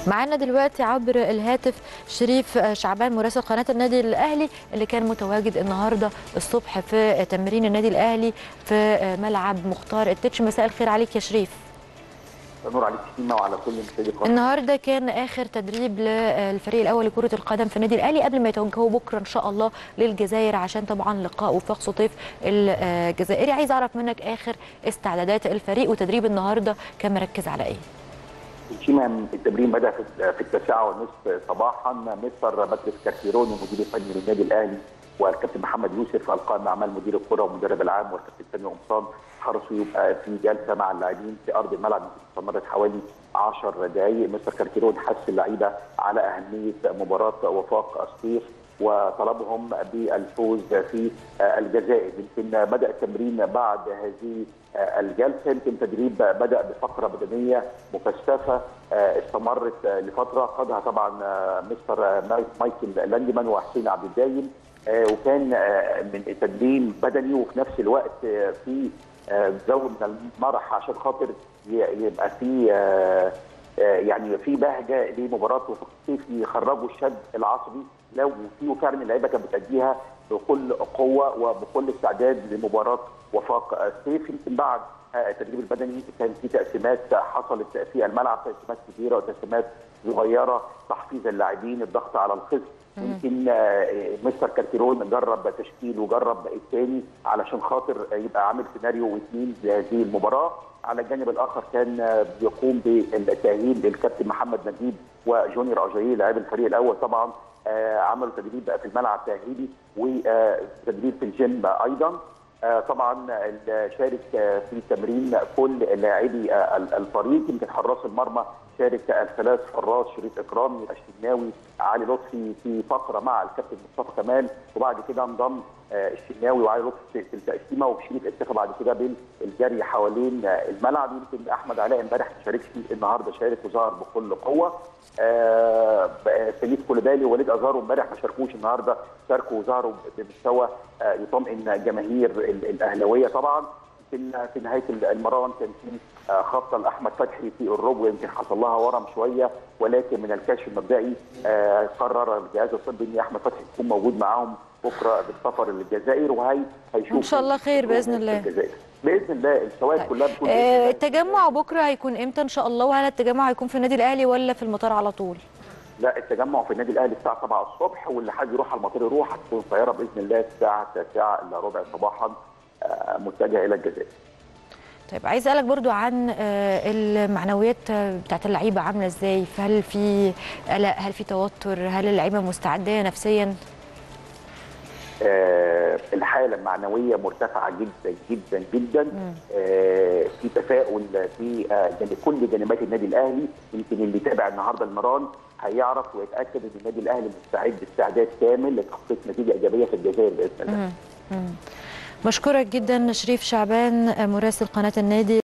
معانا دلوقتي عبر الهاتف شريف شعبان مراسل قناه النادي الاهلي اللي كان متواجد النهارده الصبح في تمرين النادي الاهلي في ملعب مختار التتش مساء الخير عليك يا شريف نور عليك سيما وعلى كل مشاهدي القناه النهارده كان اخر تدريب للفريق الاول لكره القدم في النادي الاهلي قبل ما يتوجهوا بكره ان شاء الله للجزائر عشان طبعا لقاء وفاق سطيف الجزائري عايز اعرف منك اخر استعدادات الفريق وتدريب النهارده كان مركز على ايه شيما التمرين بدا في التاسعه ونصف صباحا مستر باتريس كارتيروني المدير الفني للنادي الاهلي والكابتن محمد يوسف القائم اعمال مدير الكره والمدرب العام والكابتن سامي قمصان حرصوا يبقى في جلسه مع اللاعبين في ارض الملعب استمرت حوالي 10 دقائق مستر كارتيرون حث اللعيبه على اهميه مباراه وفاق الصيف وطلبهم بالفوز في الجزائر يمكن بدا التمرين بعد هذه الجلسه يمكن تدريب بدا بفقره بدنيه مكثفه استمرت لفتره قادها طبعا مستر مايكل لاندمان وحسين عبد الدايم وكان من تدريب بدني وفي نفس الوقت في جو من المرح عشان خاطر يبقى في يعني في بهجه لمباراه وفاق الصيف يخرجوا الشد العصبي لو في وفعلا اللعيبه كانت بتأديها بكل قوه وبكل استعداد لمباراه وفاق الصيف يمكن بعد التدريب البدني كان في تقسيمات حصلت في الملعب تقسيمات كبيره وتقسيمات صغيره تحفيز اللاعبين الضغط على الخصم يمكن مستر كارتيرون جرب تشكيل وجرب الثاني علشان خاطر يبقى عامل سيناريو واثنين لهذه المباراه على الجانب الاخر كان بيقوم بالتاهيل للكابتن محمد نجيب وجونيور اجاييه لاعب الفريق الاول طبعا عملوا تدريب في الملعب تاهيلي وتدريب في الجيم ايضا طبعا شارك في التمرين كل لاعبي الفريق يمكن حراس المرمى شارك الثلاث حراس شريف اكرامي الشناوي علي لطفي في فقره مع الكابتن مصطفى كمال وبعد كده انضم الشناوي وعلي لطفي في التقسيمه وشريف اكتفى بعد كده بالجري حوالين الملعب يمكن احمد علاء امبارح ما شاركش النهارده شارك وظهر بكل قوه فيليس كوليبالي ووليد ازارو امبارح ما شاركوش النهارده شاركوا وظهروا بمستوى يطمئن جماهير الاهلاويه طبعا يمكن في نهايه المران كان في خطه لاحمد فتحي في الربو يمكن حصل لها ورم شويه ولكن من الكشف المبدئي قرر الجهاز الطبي ان احمد فتحي يكون موجود معاهم بكره بالسفر للجزائر وهي هيشوف ان شاء الله خير باذن الله الجزائر. باذن الله الفوائد طيب. كلها بتكون آه التجمع بكره هيكون امتى ان شاء الله وهل التجمع هيكون في النادي الاهلي ولا في المطار على طول؟ لا التجمع في النادي الاهلي الساعه 7 الصبح واللي حابب يروح على المطار يروح هتكون الطياره باذن الله الساعه 9 الا ربع صباحا آه متجهه الى الجزائر. طيب عايز اسالك برضو عن المعنويات بتاعت اللعيبه عامله ازاي هل في قلق هل في توتر هل اللعيبه مستعده نفسيا آه الحاله المعنويه مرتفعه جدا جدا جدا آه في تفاؤل في آه يعني كل جانبات النادي الاهلي يمكن اللي تابع النهارده المران هيعرف ويتاكد ان النادي الاهلي مستعد استعداد كامل لتحقيق نتيجه ايجابيه في الجزائر باذن الله. بشكرك جدا شريف شعبان مراسل قناه النادي